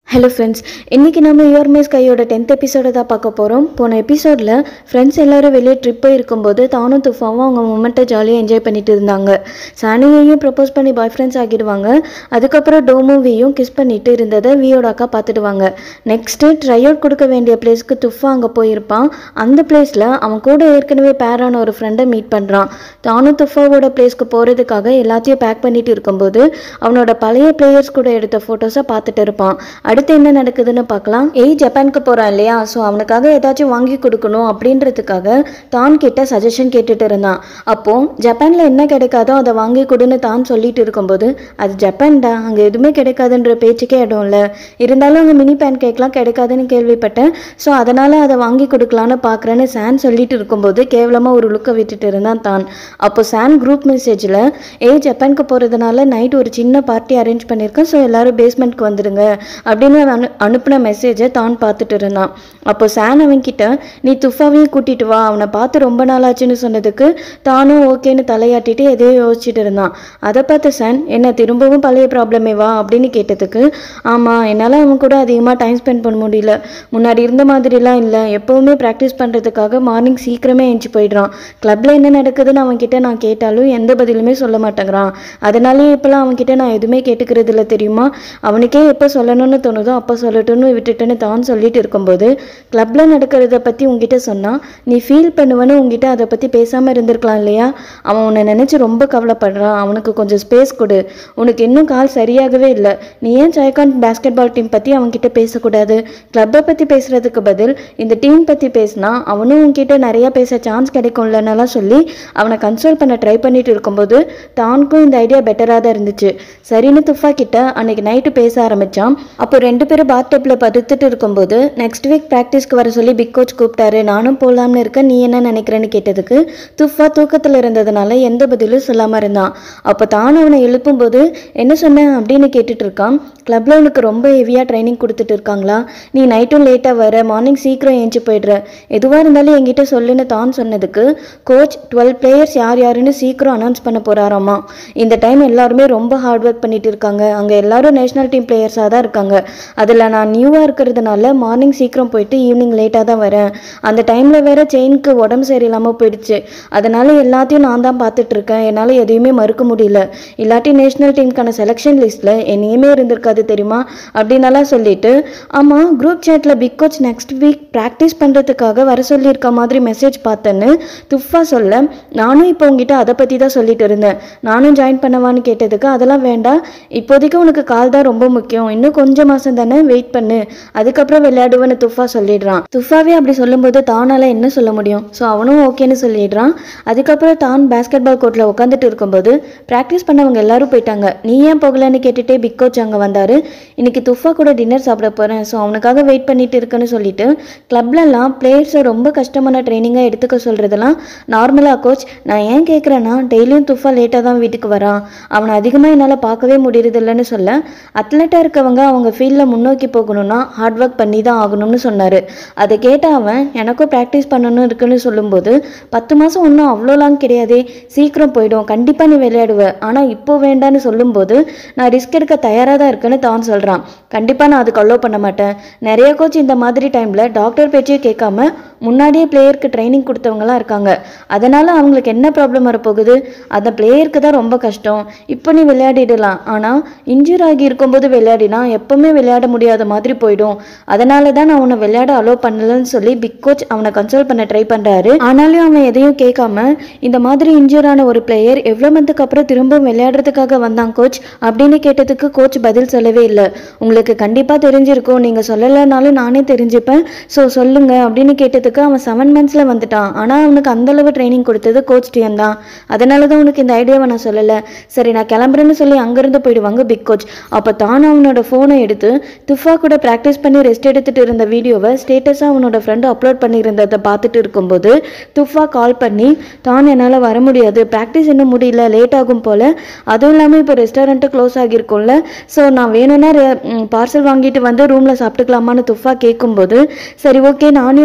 hello friends இன்றைக்கி நம்ம your maze கையோட டென்த் எபிசோட தான் பார்க்க போகிறோம் போன எபிசோடில் ஃப்ரெண்ட்ஸ் எல்லாரும் வெளியே ட்ரிப் போயிருக்கும்போது தானும் துஃபாவும் அவங்க மூமெண்ட்டை ஜாலியாக என்ஜாய் பண்ணிட்டு இருந்தாங்க சானியையும் ப்ரப்போஸ் பண்ணி பாய் ஃப்ரெண்ட்ஸ் ஆகிடுவாங்க அதுக்கப்புறம் டோமும் வியும் கிஸ் பண்ணிட்டு இருந்ததை வியோட அக்கா பார்த்துடுவாங்க நெக்ஸ்ட்டு ட்ரை அவுட் கொடுக்க வேண்டிய பிளேஸ்க்கு துஃபா அங்கே போயிருப்பான் அந்த பிளேஸில் அவன் கூட ஏற்கனவே பேரான ஒரு ஃப்ரெண்டை மீட் பண்ணுறான் தானும் துஃபாவோட பிளேஸ்க்கு போகிறதுக்காக எல்லாத்தையும் பேக் பண்ணிட்டு இருக்கும்போது அவனோட பழைய பிளேயர்ஸ் கூட எடுத்த ஃபோட்டோஸை பார்த்துட்டு இருப்பான் அடுத்து என்ன நடக்குதுன்னு பார்க்கலாம் ஏய் ஜப்பானுக்கு போகிறான் இல்லையா ஸோ அவனுக்காக ஏதாச்சும் வாங்கி கொடுக்கணும் அப்படின்றதுக்காக தான் கிட்ட சஜஷன் கேட்டுட்டு இருந்தான் அப்போ ஜப்பானில் என்ன கிடைக்காதோ அதை வாங்கி கொடுன்னு தான் சொல்லிட்டு இருக்கும்போது அது ஜப்பான்டா அங்கே எதுவுமே கிடைக்காதுன்ற பேச்சுக்கே இடம் இல்லை இருந்தாலும் அங்கே மினி பேன் கேக்லாம் கிடைக்காதுன்னு கேள்விப்பட்டேன் ஸோ அதனால் அதை வாங்கி கொடுக்கலான்னு பார்க்குறேன்னு சான் சொல்லிட்டு இருக்கும்போது கேவலமாக ஒரு லுக்கை விட்டுட்டு இருந்தான் தான் அப்போ சான் குரூப் மெசேஜில் ஏய் ஜப்பானுக்கு போகிறதுனால நைட் ஒரு சின்ன பார்ட்டி அரேஞ்ச் பண்ணியிருக்கேன் ஸோ எல்லாரும் பேஸ்மெண்ட்க்கு வந்துடுங்க அப்படின்னு அனு அனுப்பின மெசேஜை தான் பார்த்துட்டு இருந்தான் அப்போ சான் அவன்கிட்ட நீ துஃபாவையும் கூட்டிட்டு வா அவனை பார்த்து ரொம்ப நாளாச்சுன்னு சொன்னதுக்கு தானும் ஓகேன்னு தலையாட்டிட்டு எதையோ யோசிச்சுட்டு இருந்தான் அதை பார்த்து சான் என்ன திரும்பவும் பழைய ப்ராப்ளமே வா அப்படின்னு கேட்டதுக்கு ஆமாம் என்னால் அவன் கூட அதிகமாக டைம் ஸ்பெண்ட் பண்ண முடியல முன்னாடி இருந்த மாதிரிலாம் இல்லை எப்போவுமே ப்ராக்டிஸ் பண்ணுறதுக்காக மார்னிங் சீக்கிரமே எழுந்து போயிடுறான் கிளப்பில் என்ன நடக்குதுன்னு அவன்கிட்ட நான் கேட்டாலும் எந்த பதிலுமே சொல்ல மாட்டேங்கிறான் அதனாலே இப்போலாம் அவன்கிட்ட நான் எதுவுமே கேட்டுக்கிறது இல்லை தெரியுமா அவனுக்கே எப்போ சொல்லணும்னு தோணுதோ அப்போ சொல்லட்டும்னு விட்டுட்டுன்னு தான் சொல்லிட்டு இருக்கும்போது கிளப்பில் நடக்கிறத பற்றி உங்ககிட்ட சொன்னால் நீ ஃபீல் பண்ணுவேன்னு உங்ககிட்ட அதை பற்றி பேசாமல் இருந்திருக்கலாம் இல்லையா அவன் உன்னை நினச்சி ரொம்ப கவலைப்படுறான் அவனுக்கு கொஞ்சம் ஸ்பேஸ் கொடு உனக்கு இன்னும் கால் சரியாகவே இல்லை நீ ஏன் ஜெயகாந்த் பேஸ்கெட் பால் டீம் பற்றி அவன்கிட்ட பேசக்கூடாது கிளப்பை பற்றி பேசுகிறதுக்கு பதில் இந்த டீம் பற்றி பேசினா அவனும் உன்கிட்ட நிறையா பேச சான்ஸ் கிடைக்கும்லன்னெல்லாம் சொல்லி அவனை கன்சோல் பண்ண ட்ரை பண்ணிட்டு இருக்கும்போது தானுக்கும் இந்த ஐடியா பெட்டராக தான் இருந்துச்சு சரின்னு துஃபா கிட்ட அன்னைக்கு நைட்டு பேச ஆரம்பித்தான் அப்போ ரெண்டு பேரும் பாத் டப்பில் படுத்துட்டு இருக்கும்போது நெக்ஸ்ட் வீக் ப்ராக்டிஸ்க்கு வர சொல்லி பிக் கோச் கூப்பிட்டாரு நானும் போகலாம்னு இருக்கேன் நீ என்ன நினைக்கிறேன்னு கேட்டதுக்கு துஃபா தூக்கத்தில் இருந்ததுனால எந்த பதிலும் சொல்லாமல் இருந்தான் அப்போ தானும் அவனை எழுப்பும்போது என்ன சொன்னேன் அப்படின்னு கேட்டுட்டு இருக்கான் கிளப்பில் உனக்கு ரொம்ப ஹெவியாக ட்ரைனிங் கொடுத்துட்டு இருக்காங்களா நீ நைட்டும் லேட்டாக வர மார்னிங் சீக்கிரம் ஏஞ்சி போயிடுற எதுவாக இருந்தாலும் என்கிட்ட சொல்லுன்னு தான் சொன்னதுக்கு கோச் டுவெல் பிளேயர்ஸ் யார் யாருன்னு சீக்கிரம் அனௌன்ஸ் பண்ண போகிறாராமா இந்த டைம் எல்லாருமே ரொம்ப ஹார்ட் ஒர்க் பண்ணிட்டு இருக்காங்க அங்கே எல்லாரும் நேஷனல் டீம் பிளேயர்ஸாக தான் இருக்காங்க அதில் நான் நியூவாக இருக்கிறதுனால மார்னிங் சீக்கிரம் போயிட்டு ஈவினிங் லேட்டாக தான் வரேன் அந்த டைமில் வேற செயினுக்கு உடம்பு சரியில்லாமல் போயிடுச்சு அதனால எல்லாத்தையும் நான் தான் பார்த்துட்டு இருக்கேன் என்னால் எதையுமே மறுக்க முடியல இல்லாட்டி நேஷனல் டீமுக்கான செலெக்ஷன் லிஸ்ட்டில் என் நேமே இருந்திருக்காது தெரியுமா அப்படின்னலாம் சொல்லிட்டு ஆமாம் குரூப் சேட்டில் big coach next week practice பண்ணுறதுக்காக வர சொல்லியிருக்க மாதிரி மெசேஜ் பார்த்தேன்னு துஃபா சொல்ல நானும் இப்போ உங்ககிட்ட அதை பற்றி தான் சொல்லிட்டு இருந்தேன் நானும் ஜாயின் பண்ணவான்னு கேட்டதுக்கு அதெல்லாம் வேண்டாம் இப்போதைக்கு உனக்கு கால் தான் ரொம்ப முக்கியம் இன்னும் கொஞ்சம் மாதம் தானே வெயிட் பண்ணு அதுக்கப்புறம் விளையாடுவேன்னு துஃபா சொல்லிடுறான் துஃபாவே அப்படி சொல்லும்போது தானால என்ன சொல்ல முடியும் ஸோ அவனும் ஓகேன்னு சொல்லிடுறான் அதுக்கப்புறம் தான் பேஸ்கெட் பால் கோர்ட்டில் உட்காந்துட்டு இருக்கும்போது ப்ராக்டிஸ் பண்ணவங்க எல்லாரும் போயிட்டாங்க நீ ஏன் போகலன்னு கேட்டுட்டே பிக் கோச் அங்கே வந்தார் இன்னைக்கு துஃபா கூட டின்னர் சாப்பிட போகிறேன் ஸோ அவனுக்காக வெயிட் பண்ணிட்டு இருக்கேன்னு சொல்லிட்டு கிளப்லலாம் பிளேயர்ஸை ரொம்ப கஷ்டமான ட்ரைனிங்காக எடுத்துக்க சொல்கிறதெல்லாம் நார்மலாக கோச் நான் ஏன் கேட்குறேன்னா டெய்லியும் துஃபா லேட்டாக தான் வீட்டுக்கு வரான் அவனை அதிகமாக என்னால் பார்க்கவே முடியறதில்லன்னு சொல்ல அத்லெட்டாக இருக்கவங்க அவங்க ஃபீல்டில் முன்னோக்கி போகணும்னா ஹார்ட் ஒர்க் பண்ணி தான் ஆகணும்னு சொன்னார் அதை கேட்ட அவன் எனக்கும் ப்ராக்டிஸ் பண்ணணும் இருக்குன்னு சொல்லும்போது பத்து மாதம் ஒன்றும் அவ்வளோலாம் கிடையாதே சீக்கிரம் போயிடும் கண்டிப்பாக நீ விளையாடுவ ஆனால் இப்போ வேண்டான்னு சொல்லும்போது நான் ரிஸ்க் எடுக்க தயாராக தான் இருக்கேன்னு தான் சொல்கிறான் கண்டிப்பாக நான் அதுக்கு அலோவ் பண்ண மாட்டேன் நிறைய கோச் இந்த மாதிரி டைமில் டாக்டர் பேச்சே கேட்காம முன்னாடியே பிளேயருக்கு ட்ரைனிங் கொடுத்தவங்கலாம் இருக்காங்க அதனால் அவங்களுக்கு என்ன ப்ராப்ளம் வரப்போகுது அந்த பிளேயருக்கு தான் ரொம்ப கஷ்டம் இப்போ நீ விளையாடிடலாம் ஆனால் இன்ஜூர் ஆகி இருக்கும்போது விளையாடினா எப்பவுமே விளையாட முடியாத மாதிரி போயிடும் அதனால தான் நான் உன்னை விளையாட அலோவ் பண்ணலன்னு சொல்லி பிக் கோச் அவனை கன்சோல் பண்ண ட்ரை பண்ணுறாரு ஆனாலும் அவன் எதையும் கேட்காம இந்த மாதிரி இன்ஜூர் ஆன ஒரு பிளேயர் எவ்வளோ மந்த்துக்கு அப்புறம் திரும்பவும் விளையாடுறதுக்காக வந்தான் கோச் அப்படின்னு கேட்டதுக்கு கோச் பதில் சொல்லவே இல்லை உங்களுக்கு கண்டிப்பாக தெரிஞ்சிருக்கும் நீங்கள் சொல்லலைனாலும் நானே தெரிஞ்சுப்பேன் ஸோ சொல்லுங்க அப்படின்னு கேட்டதுக்கு அவன் செவன் மந்த்ஸில் வந்துட்டான் ஆனால் அவனுக்கு அந்தளவு ட்ரைனிங் கொடுத்தது கோச் டிஎன் தான் அதனால தான் உனக்கு இந்த ஐடியாவை நான் சொல்லலை சரி நான் கிளம்புறேன்னு சொல்லி அங்கேருந்து போயிடுவாங்க பிக் கோச் அப்போ தான் அவனோட ஃபோனை எடுத்து துஃபா கூட ப்ராக்டிஸ் பண்ணி ரெஸ்ட் எடுத்துட்டு இருந்த வீடியோவை ஸ்டேட்டஸாக அவனோட ஃப்ரெண்டு அப்லோட் பண்ணியிருந்ததை பார்த்துட்டு இருக்கும்போது துஃபா கால் பண்ணி தான் என்னால் வர முடியாது ப்ராக்டிஸ் இன்னும் முடியல லேட் ஆகும் போல் அதுவும் இல்லாமல் இப்போ ரெஸ்டாரண்ட்டு க்ளோஸ் ஆகியிருக்கும்ல ஸோ நான் வேணும்னா பார்சல் வாங்கிட்டு வந்து ரூமில் சாப்பிட்டுக்கலாமான்னு துஃபா கேட்கும்போது சரி ஓகே நானே ஆர்டர் பண்ணி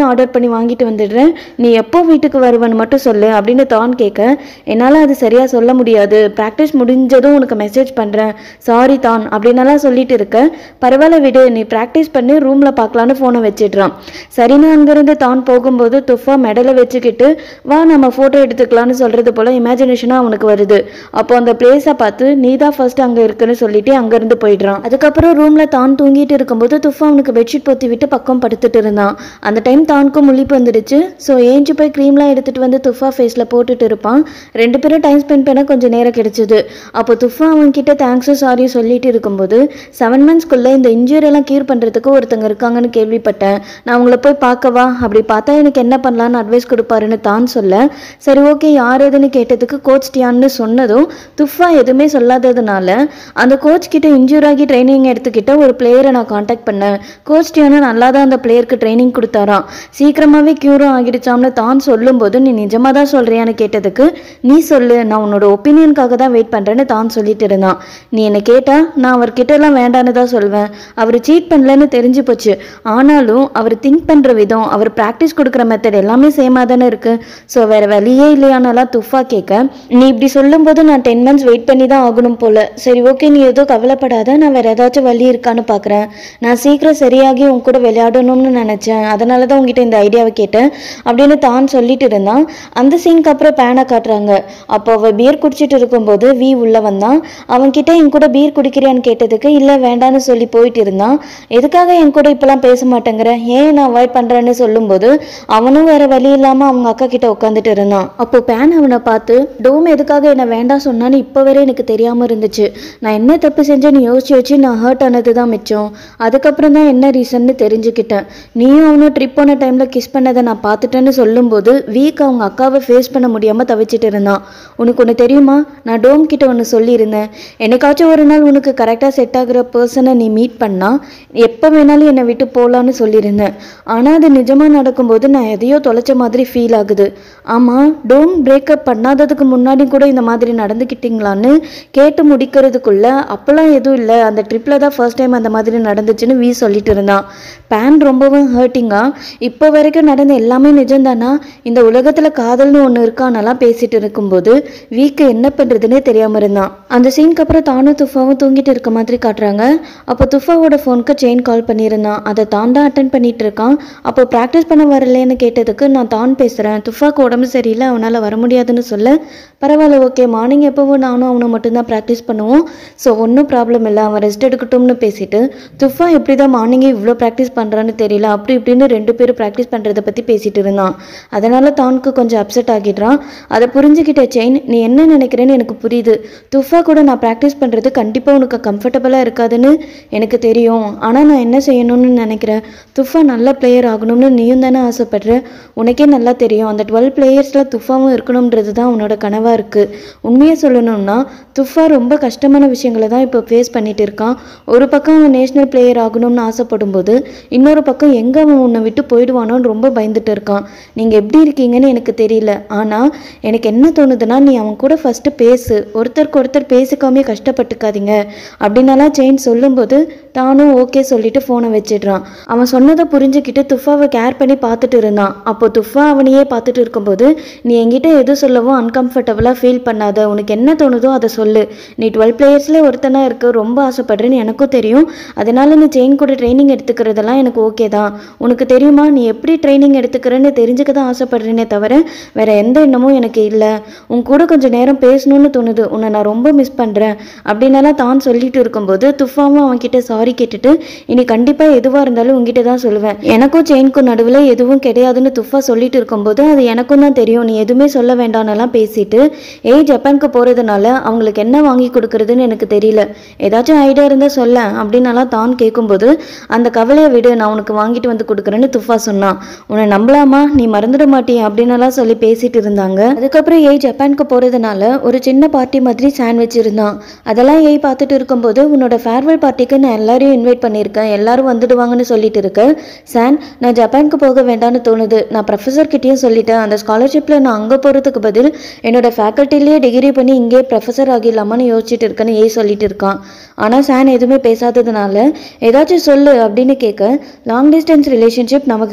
போய் வாங்கிட்டு வந்துடுறேன் நீ எப்போ வீட்டுக்கு வருவன்னு மட்டும் சொல்லு அப்படின்னு தான் கேட்க என்னால் அது சரியாக சொல்ல முடியாது ப்ராக்டிஸ் முடிஞ்சதும் உனக்கு மெசேஜ் பண்ணுறேன் சாரி தான் அப்படின்னலாம் சொல்லிட்டு இருக்க பரவாயில்ல விடு நீ ப்ராக்டிஸ் பண்ணி ரூமில் பார்க்கலான்னு ஃபோனை வச்சிடுறான் சரின்னு அங்கேருந்து தான் போகும்போது துஃபா மெடலை வச்சுக்கிட்டு வா நம்ம ஃபோட்டோ எடுத்துக்கலாம்னு சொல்கிறது போல் இமேஜினேஷனாக அவனுக்கு வருது அப்போ அந்த பிளேஸை பார்த்து நீ தான் ஃபர்ஸ்ட் அங்கே இருக்குன்னு சொல்லிட்டு அங்கேருந்து போயிடுறான் அதுக்கப்புறம் ரூமில் தான் தூங்கிட்டு இருக்கும்போது துஃபா அவனுக்கு பெட்ஷீட் பொத்தி விட்டு பக்கம் படுத்துட்டு இருந்தான் அந்த டைம் தானுக்கும் முழிப்பு வந்துடுச்சு ஸோ ஏஞ்சி போய் க்ரீம்லாம் எடுத்துகிட்டு வந்து துஃபா ஃபேஸில் போட்டுட்டு இருப்பான் ரெண்டு பேரும் டைம் ஸ்பெண்ட் பண்ண கொஞ்சம் நேரம் கிடைச்சிது அப்போ துஃபா அவன்கிட்ட தேங்க்ஸும் சாரியும் சொல்லிட்டு இருக்கும்போது செவன் மந்த்ஸ்க்குள்ளே இந்த injury எல்லாம் க்யூர் பண்ணுறதுக்கு ஒருத்தங்க இருக்காங்கன்னு கேள்விப்பட்டேன் நான் அவங்கள போய் பார்க்கவா அப்படி பார்த்தா எனக்கு என்ன பண்ணலான்னு அட்வைஸ் கொடுப்பாருன்னு தான் சொல்ல சரி ஓகே யார் எதுன்னு கேட்டதுக்கு கோச் டியான்னு சொன்னதும் துஃபா எதுவுமே சொல்லாததுனால அந்த கோச் கிட்ட இன்ஜூர் ஆகி ட்ரைனிங் எடுத்துக்கிட்ட ஒரு பிளேயரை நான் காண்டாக்ட் பண்ணேன் கோச் டியானு நல்லா தான் அந்த பிளேயருக்கு ட்ரைனிங் கொடுத்தாராம் சீக்கிரமாகவே க்யூரும் ஆகிடுச்சாம்னு தான் சொல்லும்போது நீ நிஜமாக தான் சொல்கிறியான்னு கேட்டதுக்கு நீ சொல்லு நான் உன்னோட ஒப்பீனியனுக்காக தான் வெயிட் பண்ணுறேன்னு தான் சொல்லிட்டு இருந்தான் நீ என்னை கேட்டா நான் அவர்கிட்ட எல்லாம் வேண்டான்னு தான் சொல்வேன் அவர் சீட் பண்ணலன்னு தெரிஞ்சு போச்சு ஆனாலும் அவர் திங்க் பண்ணுற விதம் அவர் ப்ராக்டிஸ் கொடுக்குற மெத்தட் எல்லாமே சேமாக தானே இருக்கு ஸோ வேற வழியே இல்லையானலாம் துஃபா கேட்க நீ இப்படி சொல்லும்போது நான் டென் மந்த்ஸ் வெயிட் பண்ணி தான் ஆகணும் போல சரி ஓகே நீ எதுவும் கவலைப்படாத நான் வேற ஏதாச்சும் வழி இருக்கான்னு பார்க்குறேன் நான் சீக்கிரம் சரியாகி உன் கூட விளையாடணும்னு நினச்சேன் அதனால தான் உங்ககிட்ட இந்த ஐடியாவை கேட்டேன் அப்படின்னு தான் சொல்லிட்டு இருந்தான் அந்த சீனுக்கு அப்புறம் பேனை காட்டுறாங்க அப்போ அவள் பியர் குடிச்சிட்டு இருக்கும்போது வி உள்ள வந்தான் அவன்கிட்ட என் கூட பீர் குடிக்கிறியான்னு கேட்டதுக்கு இல்லை வேண்டான்னு சொல்லி போயிட்டு இருந்தான் எதுக்காக என் கூட இப்பெல்லாம் பேச மாட்டேங்கிற ஏன் நான் அவாய்ட் பண்ணுறேன்னு சொல்லும்போது அவனும் வேற வழி இல்லாமல் அவங்க அக்கா கிட்ட உட்காந்துட்டு இருந்தான் அப்போ பேன் அவனை பார்த்து டோம் எதுக்காக என்னை வேண்டாம் சொன்னான்னு இப்போ வரை எனக்கு தெரியாமல் இருந்துச்சு நான் என்ன தப்பு செஞ்சேன்னு யோசிச்சு வச்சு நான் ஹர்ட் ஆனது தான் மிச்சம் அதுக்கப்புறம் தான் என்ன ரீசன்னு தெரிஞ்சுக்கிட்டேன் நீயும் அவனும் ட்ரிப் போன டைமில் கிஸ் பண்ணதை நான் பார்த்துட்டேன்னு சொல்லும்போது வீக் அவங்க அக்காவை ஃபேஸ் பண்ண முடியாமல் தவிச்சிட்டு இருந்தான் உனக்கு ஒன்று தெரியுமா நான் டோம் கிட்ட ஒன்று சொல்லியிருந்தேன் என்னைக்காச்சும் ஒரு நாள் உனக்கு கரெக்டாக செட் ஆகுற பர்சனை நீ மீட் பண்ணா எப்போ வேணாலும் என்னை விட்டு போகலான்னு சொல்லியிருந்தேன் ஆனால் அது நிஜமாக நடக்கும்போது நான் எதையோ தொலைச்ச மாதிரி ஃபீல் ஆகுது ஆமாம் டோம் பிரேக்கப் பண்ணாததுக்கு முன்னாடி கூட இந்த மாதிரி நடந்துக்கிட்டீங்களான்னு கேட்டு முடிக்கிறதுக்குள்ள அப்போல்லாம் எதுவும் இல்லை அந்த ட்ரிப்பில் தான் ஃபர்ஸ்ட் டைம் அந்த மாதிரி நடந்துச்சுன்னு வீ சொல்லிட்டு இருந்தான் பேன் ரொம்பவும் ஹர்ட்டிங்காக இப்போ வரைக்கும் நடந்த எல்லாமே நிஜம்தானா இந்த உலகத்தில் காதல்னு ஒன்று இருக்கானெல்லாம் பேசிட்டு இருக்கும்போது வீக்கு என்ன பண்ணுறதுனே தெரியாமல் இருந்தான் அந்த சீனுக்கு அப்புறம் தானும் துஃபாவும் தூங்கிட்டு இருக்க மாதிரி காட்டுறாங்க அப்போ துஃபாவோட ஃபோனுக்கு செயின் கால் பண்ணியிருந்தான் அதை தான் தான் அட்டன் பண்ணிட்டு இருக்கான் அப்போ ப்ராக்டிஸ் பண்ண வரலைன்னு கேட்டதுக்கு நான் தான் பேசுகிறேன் துஃபாக்கு உடம்பு சரியில்லை அவனால் வர முடியாதுன்னு சொல்ல பரவாயில்ல ஓகே மார்னிங் எப்போவும் நானும் அவனும் மட்டும்தான் ப்ராக்டிஸ் பண்ணுவோம் ஸோ ஒன்றும் ப்ராப்ளம் இல்லை அவன் ரெஸ்ட் எடுக்கட்டும்னு பேசிட்டு துஃபா எப்படி தான் மார்னிங்கே இவ்வளோ ப்ராக்டிஸ் பண்ணுறான்னு தெரியல அப்படி இப்படின்னு ரெண்டு பேரும் ப்ராக்டிஸ் பண்ணுறதை பற்றி பேசிட்டு இருந்தான் அதனால தானுக்கு கொஞ்சம் அப்செட் ஆகிடுறான் அதை புரிஞ்சுக்கிட்ட செயின் நீ என்ன நினைக்கிறேன்னு எனக்கு புரியுது துஃபா கூட நான் ப்ராக்டிஸ் பண்ணுறது கண்டிப்பாக உனக்கு கம்ஃபர்டபுளாக இருக்காதுன்னு எனக்கு தெரியும் ஆனால் நான் என்ன செய்யணும்னு நினைக்கிறேன் துஃபா நல்ல பிளேயர் ஆகணும்னு நீயும் தானே ஆசைப்படுற உனக்கே நல்லா தெரியும் அந்த டுவெல் பிளேயர்ஸில் துஃபாவும் இருக்கணுன்றது தான் உன்னோட கனவாக இருக்குது உண்மையை சொல்லணும்னா துஃபா ரொம்ப கஷ்டமான விஷயங்களை தான் இப்போ ஃபேஸ் பண்ணிட்டு இருக்கான் ஒரு பக்கம் அவன் நேஷனல் பிளேயர் ஆகணும்னு ஆசைப்படும் போது இன்னொரு பக்கம் எங்கே அவன் உன்னை விட்டு போயிடுவானோன்னு ரொம்ப பயந்துட்டு இருக்கான் நீங்கள் எப்படி இருக்கீங்கன்னு எனக்கு தெரியல ஆனால் எனக்கு என்ன தோணுதுன்னா நீ அவன் கூட ஃபஸ்ட்டு பேசு ஒருத்தருக்கு ஒருத்தர் பேசிக்காமே கஷ்டப்பட்டுக்காதீங்க அப்படின்னலாம் செயின் சொல்லும்போது தானும் ஓகே சொல்லிட்டு ஃபோனை வச்சிடுறான் அவன் சொன்னதை புரிஞ்சுக்கிட்டு துஃபாவை கேர் பண்ணி பார்த்துட்டு இருந்தான் அப்போ துஃபா அவனையே பார்த்துட்டு இருக்கும்போது நீ என்கிட்ட எது சொல்லவும் அன்கம்ஃபர்டபுளாக ஃபீல் பண்ணாத உனக்கு என்ன தோணுதோ அதை சொல்லு நீ டுவெல் பிளேயர்ஸில் ஒருத்தனாக இருக்க ரொம்ப ஆசைப்படுறேன்னு எனக்கும் தெரியும் அதனால நீ செயின் கூட ட்ரைனிங் எடுத்துக்கிறதெல்லாம் எனக்கு ஓகே தான் உனக்கு தெரியுமா நீ எப்படி ட்ரைனிங் எடுத்துக்கிறேன்னு தெரிஞ்சுக்க தான் ஆசைப்படுறேனே தவிர வேற எந்த எண்ணமும் எனக்கு இல்லை உன் கூட கொஞ்சம் நேரம் பேசணும்னு தோணுது உன்னை நான் ரொம்ப மிஸ் பண்ணுறேன் அப்படின்னலாம் தான் சொல்லிட்டு இருக்கும்போது துஃபாவும் அவன்கிட்ட சாரி கேட்டுட்டு இனி கண்டிப்பாக எதுவாக இருந்தாலும் உங்ககிட்ட தான் சொல்லுவேன் எனக்கும் செயின்க்கும் நடுவில் எதுவும் கிடையாதுன்னு துஃபா சொல்லிட்டு இருக்கும்போது அது எனக்கும் தான் தெரியும் நீ எதுவுமே சொல்ல வேண்டாம்னெல்லாம் பேசிட்டு ஏய் ஜப்பானுக்கு போகிறதுனால அவங்களுக்கு என்ன வாங்கி கொடுக்கறதுன்னு எனக்கு தெரியல ஏதாச்சும் ஐடியா இருந்தால் சொல்ல அப்படின்னலாம் தான் கேட்கும்போது அந்த கவலையை விடு நான் உனக்கு வாங்கிட்டு வந்து கொடுக்குறேன்னு துஃபா சொன்னான் உன்னை நம்பலாமா நீ மறந்துட மாட்டியா அப்படின்னலாம் சொல்லி பேசிட்டு இருந்தாங்க அதுக்கப்புறம் ஏய் ஜப்பானுக்கு போகிறதுனால ஒரு சின்ன பார்ட்டி மாதிரி சாண்ட்விச் இருந்தான் அதெல்லாம் ஏய் பார்த்துட்டு இருக்கும்போது உன்னோட ஃபேர்வெல் பார்ட்டிக்கு நான் எல்லாரையும் இன்வைட் பண்ணியிருக்கேன் எல்லாரும் வந்துடுவாங்கன்னு சொல்லிட்டு இருக்க சான் நான் ஜப்பானுக்கு போக வேண்டாம்னு தோணுது நான் ப்ரொஃபஸர் கிட்டேயும் சொல்லிட்டேன் அந்த ஸ்காலர்ஷிப்பில் நான் அங்கே போகிறதுக்கு பதில் என்னோட ஃபேக்கல்ட்டிலேயே டிகிரி பண்ணி இங்கே ப்ரொஃபஸர் ஆகிடலாமான்னு யோசிச்சுட்டு இருக்கேன்னு ஏய் சொல்லிட்டு இருக்கான் ஆனால் சான் எதுவுமே பேசாததுனால ஏதாச்சும் சொல்லு அப்படின்னு கேட்க லாங் டிஸ்டன்ஸ் ரிலேஷன்ஷிப் நமக்கு கண்டிப்பாக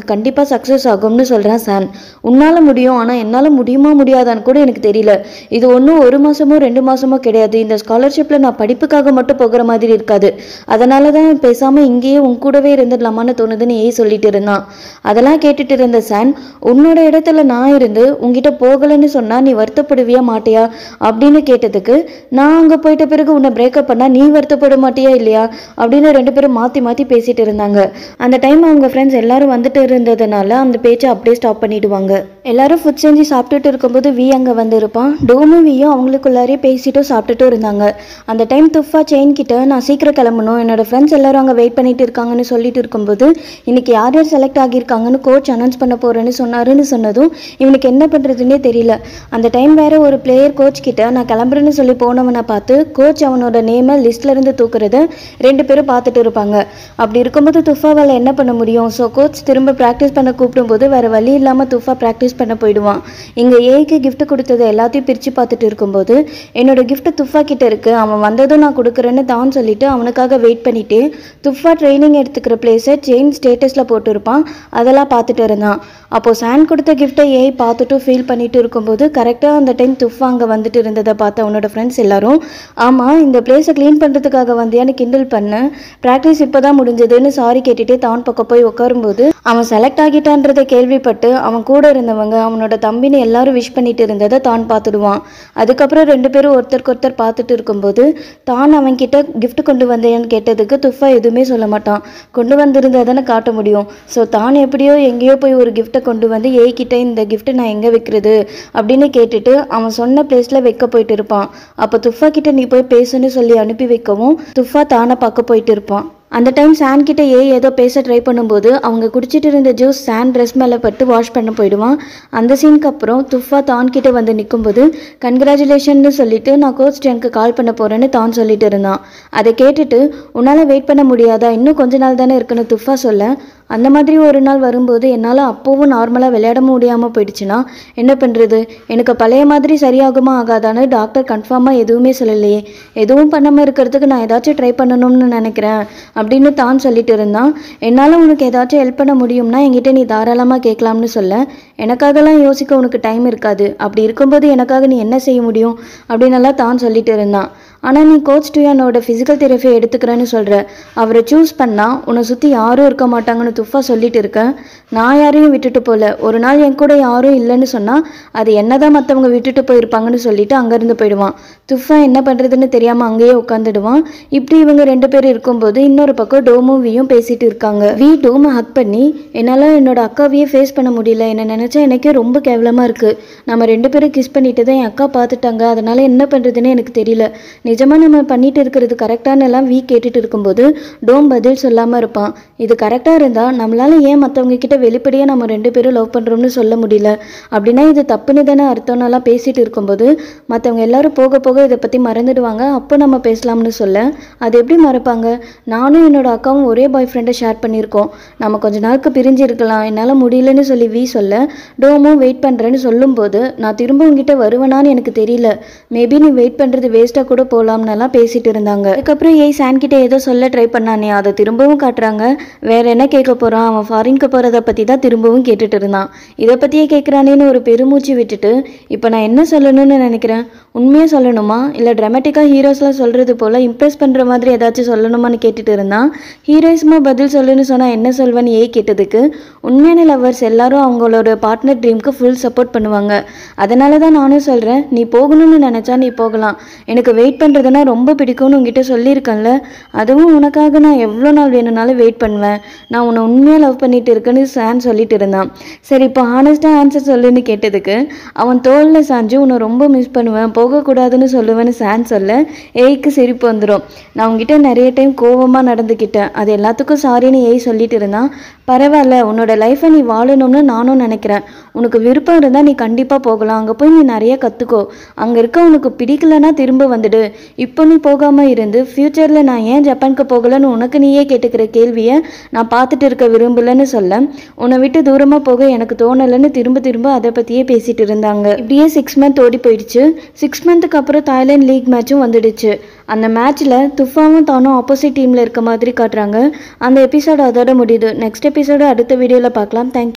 கண்டிப்பாக சக்ஸஸ் ஆகும்னு சொல்கிறான் சான் உன்னால் முடியும் ஆனால் என்னால் முடியுமா முடியாதான்னு கூட எனக்கு தெரியல இது ஒன்றும் ஒரு மாதமோ ரெண்டு மாதமோ கிடையாது இந்த ஸ்காலர்ஷிப்பில் நான் படிப்புக்காக மட்டும் போகிற மாதிரி இருக்காது அதனால தான் பேசாமல் இங்கேயே உன் கூடவே இருந்துடலாமான்னு தோணுதுன்னு ஏய் சொல்லிட்டு இருந்தான் அதெல்லாம் கேட்டுட்டு இருந்த சான் உன்னோட இடத்துல நான் இருந்து உன்கிட்ட போகலைன்னு சொன்னால் நீ வருத்தப்படுவியா மாட்டியா அப்படின்னு கேட்டதுக்கு நான் அங்கே போயிட்ட பிறகு உன்னை பிரேக்கப் பண்ணால் நீ வருத்தப்பட மாட்டியா இல்லையா அப்படின்னு ரெண்டு பேரும் மாற்றி மாற்றி பேசிட்டு இருந்தாங்க அந்த டைம் அவங்க ஃப்ரெண்ட்ஸ் எல்லாரும் வந்துட்டு இருந்ததுனால அந்த பேச்சை அப்படியே ஸ்டாப் பண்ணிடுவாங்க எல்லாரும் ஃபுட் செஞ்சு சாப்பிட்டுட்டு இருக்கும்போது வி அங்கே வந்திருப்பான் டோமும் வியும் அவங்களுக்குள்ளாரே பேசிட்டும் சாப்பிட்டுட்டும் இருந்தாங்க அந்த டைம் துஃபா செயின் கிட்ட நான் சீக்கிரம் கிளம்பணும் என்னோட ஃப்ரெண்ட்ஸ் எல்லாரும் அங்கே வெயிட் பண்ணிட்டு இருக்காங்கன்னு சொல்லிட்டு இருக்கும்போது இன்னைக்கு யார் யார் செலக்ட் ஆகியிருக்காங்கன்னு கோச் அனௌன்ஸ் பண்ண போறேன்னு சொன்னாருன்னு சொன்னதும் இவனுக்கு என்ன பண்ணுறதுன்னே தெரியல அந்த டைம் வேற ஒரு பிளேயர் கோச் கிட்ட நான் கிளம்புறேன்னு சொல்லி போனவனை பார்த்து கோச் அவனோட நேமை லிஸ்ட்ல இருந்து தூக்குறத ரெண்டு பேரும் பார்த்துட்டு இருப்பாங்க அப்படி இருக்கும்போது துஃபாவால் என்ன பண்ண முடியும் ஸோ கோச் திரும்ப ப்ராக்டிஸ் பண்ண கூப்பிடும்போது வேற வழி இல்லாமல் துஃபா ப்ராக்டிஸ் பண்ண போயிடுவான் இங்கே ஏய்க்கு gift கொடுத்தது எல்லாத்தையும் பிரித்து பார்த்துட்டு இருக்கும்போது என்னோட gift துஃபா கிட்ட இருக்கு அவன் வந்ததும் நான் கொடுக்குறேன்னு தான் சொல்லிட்டு அவனுக்காக வெயிட் பண்ணிட்டு துஃபா ட்ரைனிங் எடுத்துக்கிற பிளேஸை செயின் ஸ்டேட்டஸில் போட்டிருப்பான் அதெல்லாம் பார்த்துட்டு இருந்தான் அப்போ சான் கொடுத்த கிஃப்ட்டை ஏய் பார்த்துட்டு ஃபீல் பண்ணிட்டு இருக்கும்போது கரெக்டாக அந்த டைம் துஃபா அங்கே வந்துட்டு இருந்ததை பார்த்து அவனோட ஃப்ரெண்ட்ஸ் எல்லாரும் ஆமாம் இந்த பிளேஸை க்ளீன் பண்ணுறதுக்காக வந்தியான்னு கிண்டல் பண்ணேன் ப்ராக்டிஸ் இப்போ தான் முடிஞ்சதுன்னு சாரி கேட்டுட்டு தான் பக்கம் போய் உட்காரும்போது அவன் செலக்ட் ஆகிட்டான்றதை கேள்விப்பட்டு அவன் கூட இருந்தவங்க அவனோட தம்பின்னு எல்லாரும் விஷ் பண்ணிட்டு இருந்ததை தான் பார்த்துடுவான் அதுக்கப்புறம் ரெண்டு பேரும் ஒருத்தருக்கு ஒருத்தர் பார்த்துட்டு இருக்கும்போது தான் அவன்கிட்ட gift கொண்டு வந்தேன்னு கேட்டதுக்கு துஃபா எதுவுமே சொல்ல மாட்டான் கொண்டு வந்திருந்தா தானே காட்ட முடியும் ஸோ தான் எப்படியோ எங்கேயோ போய் ஒரு கிஃப்ட்டை கொண்டு வந்து ஏய் கிட்ட இந்த gift நான் எங்கே வைக்கிறது அப்படின்னு கேட்டுட்டு அவன் சொன்ன பிளேஸில் வைக்க போயிட்டு இருப்பான் அப்போ துஃபா கிட்ட நீ போய் பேசுன்னு சொல்லி அனுப்பி வைக்கவும் துஃபா தானை பார்க்க போயிட்டு இருப்பான் அந்த டைம் சான் கிட்ட ஏ ஏதோ பேச ட்ரை பண்ணும்போது அவங்க குடிச்சிட்டு இருந்த ஜூஸ் சான் ட்ரெஸ் மேலே பட்டு வாஷ் பண்ண போயிடுவான் அந்த சீனுக்கு அப்புறம் துஃபா தான் கிட்ட வந்து நிற்கும்போது கங்க்ராச்சுலேஷன்னு சொல்லிட்டு நான் கோச் எனக்கு கால் பண்ண போறேன்னு தான் சொல்லிட்டு இருந்தான் அதை கேட்டுட்டு உன்னால் வெயிட் பண்ண முடியாதா இன்னும் கொஞ்ச நாள் தானே இருக்குன்னு துஃபா சொல்ல அந்த மாதிரி ஒரு நாள் வரும்போது என்னால் அப்போவும் நார்மலாக விளையாட முடியாமல் போயிடுச்சுன்னா என்ன பண்ணுறது எனக்கு பழைய மாதிரி சரியாகுமா ஆகாதான்னு டாக்டர் கன்ஃபார்மாக எதுவுமே சொல்லலையே எதுவும் பண்ணாமல் இருக்கிறதுக்கு நான் ஏதாச்சும் ட்ரை பண்ணணும்னு நினைக்கிறேன் அப்படின்னு தான் சொல்லிட்டு இருந்தான் என்னால் உனக்கு ஏதாச்சும் ஹெல்ப் பண்ண முடியும்னா என்கிட்ட நீ தாராளமாக கேட்கலாம்னு சொல்ல எனக்காகலாம் யோசிக்க உனக்கு டைம் இருக்காது அப்படி இருக்கும்போது எனக்காக நீ என்ன செய்ய முடியும் அப்படின்னு எல்லாம் தான் சொல்லிட்டு இருந்தான் ஆனால் நீ கோச் டுயானோட ஃபிசிக்கல் தெரப்பியை எடுத்துக்கிறேன்னு சொல்கிற அவரை சூஸ் பண்ணால் உன்னை சுற்றி யாரும் இருக்க மாட்டாங்கன்னு துஃபா சொல்லிட்டு இருக்க நான் யாரையும் விட்டுட்டு போகல ஒரு நாள் என் கூட யாரும் இல்லைன்னு சொன்னால் அது என்னதான் மற்றவங்க விட்டுட்டு போயிருப்பாங்கன்னு சொல்லிட்டு அங்கேருந்து போயிடுவான் துஃபா என்ன பண்ணுறதுன்னு தெரியாமல் அங்கேயே உட்காந்துடுவான் இப்படி இவங்க ரெண்டு பேர் இருக்கும்போது இன்னொரு பக்கம் டோமும் வியும் பேசிட்டு இருக்காங்க வி டோமை ஹக் பண்ணி என்னால் என்னோட அக்காவையே ஃபேஸ் பண்ண முடியல என்ன நினச்சா எனக்கே ரொம்ப கேவலமாக இருக்குது நம்ம ரெண்டு பேரும் கிஸ் பண்ணிட்டு தான் என் அக்கா பார்த்துட்டாங்க அதனால என்ன பண்ணுறதுன்னு எனக்கு தெரியல நிஜமாக நம்ம பண்ணிட்டு இருக்கிறது கரெக்டான எல்லாம் வீ கேட்டுட்டு இருக்கும்போது டோம் பதில் சொல்லாமல் இருப்பான் இது கரெக்டாக இருந்தால் நம்மளால ஏன் மற்றவங்க கிட்ட வெளிப்படையாக நம்ம ரெண்டு பேரும் லவ் பண்ணுறோம்னு சொல்ல முடியல அப்படின்னா இது தப்புன்னு தானே அர்த்தம்னெல்லாம் பேசிட்டு இருக்கும்போது மற்றவங்க எல்லாரும் போக போக இதை பற்றி மறந்துடுவாங்க அப்போ நம்ம பேசலாம்னு சொல்ல அது எப்படி மறப்பாங்க நானும் என்னோட அக்காவும் ஒரே பாய் ஃப்ரெண்டை ஷேர் பண்ணியிருக்கோம் நம்ம கொஞ்ச நாளுக்கு பிரிஞ்சு இருக்கலாம் என்னால் முடியலன்னு சொல்லி வி சொல்ல டோமும் வெயிட் பண்ணுறேன்னு சொல்லும்போது நான் திரும்ப உங்ககிட்ட வருவேனான்னு எனக்கு தெரியல மேபி நீ வெயிட் பண்ணுறது வேஸ்ட்டாக கூட போகலாம்னெல்லாம் பேசிட்டு இருந்தாங்க அதுக்கப்புறம் ஏய் சான் கிட்ட ஏதோ சொல்ல ட்ரை பண்ணானே அதை திரும்பவும் காட்டுறாங்க வேற என்ன கேட்க போகிறான் அவன் ஃபாரின்க்கு போகிறத பற்றி தான் திரும்பவும் கேட்டுட்டு இருந்தான் இதை பற்றியே கேட்குறானேன்னு ஒரு பெருமூச்சு விட்டுட்டு இப்போ நான் என்ன சொல்லணும்னு நினைக்கிறேன் உண்மையாக சொல்லணுமா இல்லை ட்ராமேட்டிக்காக ஹீரோஸ்லாம் சொல்கிறது போல் இம்ப்ரெஸ் பண்ணுற மாதிரி ஏதாச்சும் சொல்லணுமான்னு கேட்டுட்டு இருந்தான் ஹீரோயிஸ்மா பதில் சொல்லுன்னு சொன்னால் என்ன சொல்வேன்னு ஏய் கேட்டதுக்கு உண்மையான லவ்வர்ஸ் எல்லாரும் அவங்களோட பார்ட்னர் ட்ரீம்க்கு ஃபுல் சப்போர்ட் பண்ணுவாங்க அதனால தான் நானும் சொல்கிறேன் நீ போகணும்னு நினச்சா நீ போகலாம் எனக்கு வெயிட் பண்ணுறதுனா ரொம்ப பிடிக்கும்னு உங்ககிட்ட சொல்லியிருக்கேன்ல அதுவும் உனக்காக நான் எவ்வளோ நாள் வேணும்னாலும் வெயிட் பண்ணுவேன் நான் உன்னை உண்மையாக லவ் பண்ணிட்டு இருக்கேன்னு சான் சொல்லிட்டு இருந்தான் சரி இப்போ ஹானஸ்ட்டாக ஆன்சர் சொல்லுன்னு கேட்டதுக்கு அவன் தோளில் சாஞ்சு உன்னை ரொம்ப மிஸ் பண்ணுவேன் போகக்கூடாதுன்னு சொல்லுவேன்னு சான் சொல்ல ஏய்க்கு சிரிப்பு வந்துடும் நான் உங்ககிட்ட நிறைய டைம் கோவமாக நடந்துக்கிட்டேன் அது எல்லாத்துக்கும் சாரின்னு ஏய் சொல்லிட்டு இருந்தான் பரவாயில்ல உன்னோட லைஃப்பை நீ வாழணும்னு நானும் நினைக்கிறேன் உனக்கு விருப்பம் இருந்தால் நீ கண்டிப்பாக போகலாம் அங்கே போய் நீ நிறைய கற்றுக்கோ அங்கே இருக்க உனக்கு பிடிக்கலனா திரும்ப வந்துடு இப்போ நீ போகாமல் இருந்து ஃப்யூச்சரில் நான் ஏன் ஜப்பானுக்கு போகலன்னு உனக்கு நீயே கேட்டுக்கிற கேள்வியை நான் பார்த்துட்டு இருக்க விரும்பலன்னு சொல்ல உன்னை விட்டு தூரமாக போக எனக்கு தோணலைன்னு திரும்ப திரும்ப அதை பற்றியே பேசிட்டு இருந்தாங்க இப்படியே சிக்ஸ் மந்த் ஓடி போயிடுச்சு சிக்ஸ் மந்த்துக்கு அப்புறம் தாய்லாந்து லீக் மேட்சும் வந்துடுச்சு அந்த மேட்ச்சில் துஃபாவும் தானும் ஆப்போசிட் டீமில் இருக்க மாதிரி காட்டுறாங்க அந்த எபிசோடு அதோட முடியுது நெக்ஸ்ட் எபிசோடு அடுத்த வீடியோவில் பார்க்கலாம் தேங்க்